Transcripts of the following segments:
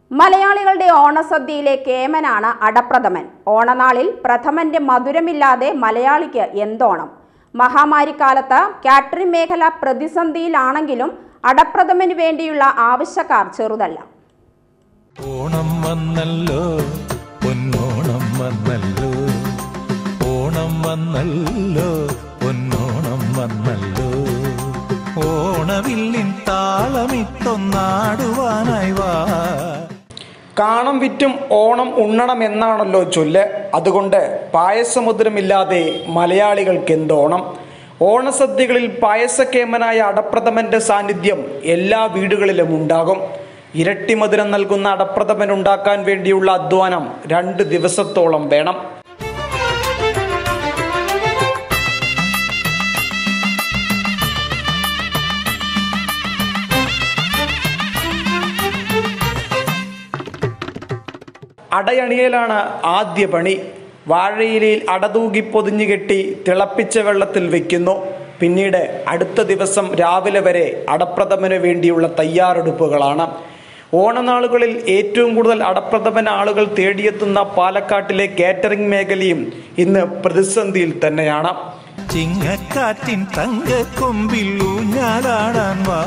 മലയാളികളുടെ ഓണസദ്യയിലെ കേമനാണ് അടപ്രഥമൻ ഓണനാളിൽ പ്രഥമന്റെ മധുരമില്ലാതെ മലയാളിക്ക് എന്തോണം മഹാമാരിക്കാലത്ത് കാറ്ററിംഗ് മേഖല പ്രതിസന്ധിയിലാണെങ്കിലും അടപ്രഥമന് വേണ്ടിയുള്ള ആവശ്യക്കാർ ചെറുതല്ല ഓണം വന്നല്ലോ പൊന്നോണം വന്നല്ലോ ഓണം വന്നല്ലോ പൊന്നോണം വന്നല്ലോ ഓണവില്ലിൻ താളമിട്ടൊന്നാടുവാനായി വാ കാണം വിറ്റും ഓണം ഉണ്ണണം എന്നാണല്ലോ ചൊല്ല് അതുകൊണ്ട് പായസമുദ്രമില്ലാതെ മലയാളികൾക്ക് എന്തോണം ഓണസദ്യകളിൽ പായസക്കേമനായ അടപ്രഥമന്റെ സാന്നിധ്യം എല്ലാ വീടുകളിലും ഉണ്ടാകും ഇരട്ടി മധുരം നൽകുന്ന അടപ്രഥമൻ ഉണ്ടാക്കാൻ വേണ്ടിയുള്ള അധ്വാനം രണ്ട് ദിവസത്തോളം വേണം അടയണിയലാണ് ആദ്യ പണി വാഴയിലയിൽ അടതൂകി പൊതിഞ്ഞു കെട്ടി തിളപ്പിച്ച വെള്ളത്തിൽ വെക്കുന്നു പിന്നീട് അടുത്ത ദിവസം രാവിലെ വരെ അടപ്രഥമന് വേണ്ടിയുള്ള തയ്യാറെടുപ്പുകളാണ് ഓണനാളുകളിൽ ഏറ്റവും കൂടുതൽ അടപ്രഥമൻ ആളുകൾ തേടിയെത്തുന്ന പാലക്കാട്ടിലെ കാറ്ററിംഗ് മേഖലയും ഇന്ന് പ്രതിസന്ധിയിൽ തന്നെയാണ് ചിങ്ങക്കാറ്റിൻ തങ്കക്കൊമ്പിൽ ഊഞ്ഞാലാടാൻ വാ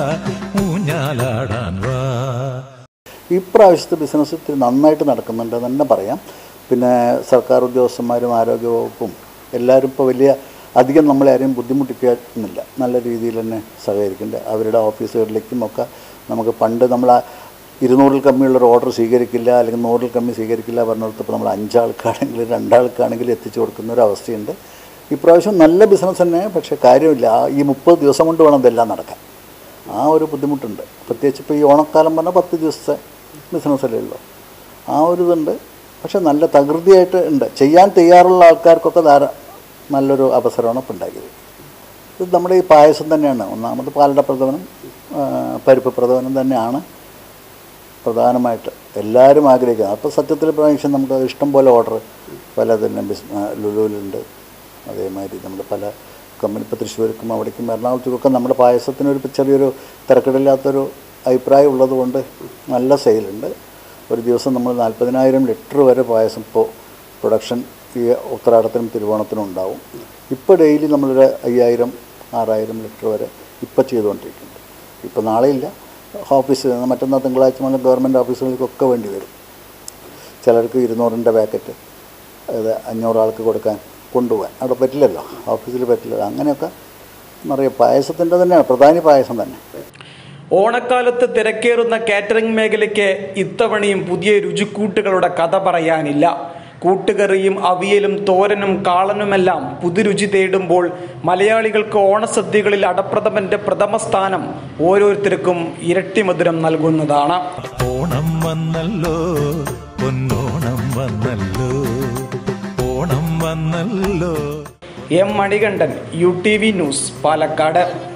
ഊഞ്ഞാലാടാൻ വാ ഇപ്രാവശ്യത്തെ ബിസിനസ് ഇത്തിരി നന്നായിട്ട് നടക്കുന്നുണ്ട് എന്ന് തന്നെ പറയാം പിന്നെ സർക്കാർ ഉദ്യോഗസ്ഥന്മാരും ആരോഗ്യവകുപ്പും എല്ലാവരും ഇപ്പോൾ വലിയ അധികം നമ്മളെ ആരെയും ബുദ്ധിമുട്ടിക്കുന്നില്ല നല്ല രീതിയിൽ തന്നെ സഹകരിക്കുന്നുണ്ട് അവരുടെ ഓഫീസുകളിലേക്കും ഒക്കെ നമുക്ക് പണ്ട് നമ്മൾ ആ ഇരുന്നൂറിൽ കമ്മിയുള്ള ഒരു ഓർഡർ സ്വീകരിക്കില്ല അല്ലെങ്കിൽ നൂറിൽ കമ്മി സ്വീകരിക്കില്ല പറഞ്ഞിടത്തപ്പോൾ നമ്മൾ അഞ്ചാൾക്കാണെങ്കിൽ രണ്ടാൾക്കാണെങ്കിൽ എത്തിച്ചു കൊടുക്കുന്ന ഒരു അവസ്ഥയുണ്ട് ഇപ്രാവശ്യം നല്ല ബിസിനസ് തന്നെ പക്ഷേ കാര്യമില്ല ആ ഈ മുപ്പത് ദിവസം കൊണ്ട് വേണം ഇതെല്ലാം നടക്കാൻ ആ ഒരു ബുദ്ധിമുട്ടുണ്ട് പ്രത്യേകിച്ച് ഇപ്പോൾ ഈ ഓണക്കാലം പറഞ്ഞാൽ പത്ത് ദിവസത്തെ ബിസിനസ്സല്ലേ ഉള്ളൂ ആ ഒരു ഇതുണ്ട് പക്ഷെ നല്ല തകൃതിയായിട്ട് ഉണ്ട് ചെയ്യാൻ തയ്യാറുള്ള ആൾക്കാർക്കൊക്കെ ധാരാ നല്ലൊരു അവസരമാണ് ഇപ്പം ഉണ്ടാക്കിയത് ഇത് നമ്മുടെ ഈ പായസം തന്നെയാണ് ഒന്നാമത് പാലട പ്രഥമനും ആ, പരിപ്പ് പ്രഥമനും തന്നെയാണ് പ്രധാനമായിട്ട് എല്ലാവരും ആഗ്രഹിക്കുന്നത് അപ്പോൾ സത്യത്തിൽ പ്രാവശ്യം നമുക്ക് ഇഷ്ടം പോലെ ഓർഡർ പല തന്നെ ബിസ് ലുലുവിലുണ്ട് അതേമാതിരി നമ്മുടെ പല കമ്പനി ഇപ്പോൾ തൃശ്ശൂർക്കും അവിടേക്കും എറണാകുളത്തേക്കൊക്കെ നമ്മുടെ പായസത്തിന് ഒരു ചെറിയൊരു തിരക്കിടില്ലാത്തൊരു അഭിപ്രായം ഉള്ളതുകൊണ്ട് നല്ല സെയിലുണ്ട് ഒരു ദിവസം നമ്മൾ നാൽപ്പതിനായിരം ലിറ്റർ വരെ പായസം ഇപ്പോൾ പ്രൊഡക്ഷൻ ഈ ഉത്തരാടത്തിനും തിരുവോണത്തിനും ഉണ്ടാവും ഇപ്പോൾ ഡെയിലി നമ്മളൊരു അയ്യായിരം ആറായിരം ലിറ്റർ വരെ ഇപ്പോൾ ചെയ്തുകൊണ്ടിരിക്കുന്നുണ്ട് ഇപ്പോൾ നാളെയില്ല ഓഫീസ് മറ്റന്നാൾ തിങ്കളാഴ്ച മുതൽ ഗവൺമെൻറ് ഓഫീസുകൾക്കൊക്കെ വേണ്ടി വരും ചിലർക്ക് ഇരുന്നൂറിൻ്റെ പാക്കറ്റ് അത് അഞ്ഞൂറ് ആൾക്ക് കൊടുക്കാൻ കൊണ്ടുപോകാൻ അവിടെ പറ്റില്ലല്ലോ ഓഫീസിൽ പറ്റില്ല അങ്ങനെയൊക്കെ നിറയെ പായസത്തിൻ്റെ തന്നെയാണ് പ്രധാന പായസം തന്നെ ഓണക്കാലത്ത് തിരക്കേറുന്ന കാറ്ററിംഗ് മേഖലയ്ക്ക് ഇത്തവണയും പുതിയ രുചിക്കൂട്ടുകളുടെ കഥ പറയാനില്ല കൂട്ടുകറിയും അവിയലും തോരനും കാളനുമെല്ലാം പുതുരുചി തേടുമ്പോൾ മലയാളികൾക്ക് ഓണസദ്യകളിൽ അടപ്രഥമന്റെ പ്രഥമ സ്ഥാനം ഓരോരുത്തർക്കും ഇരട്ടി മധുരം നൽകുന്നതാണ് ഓണം വന്നല്ലോ പൊന്നോണം വന്നല്ലോ ഓണം വന്നല്ലോ M Manikandan U T V news Palakkad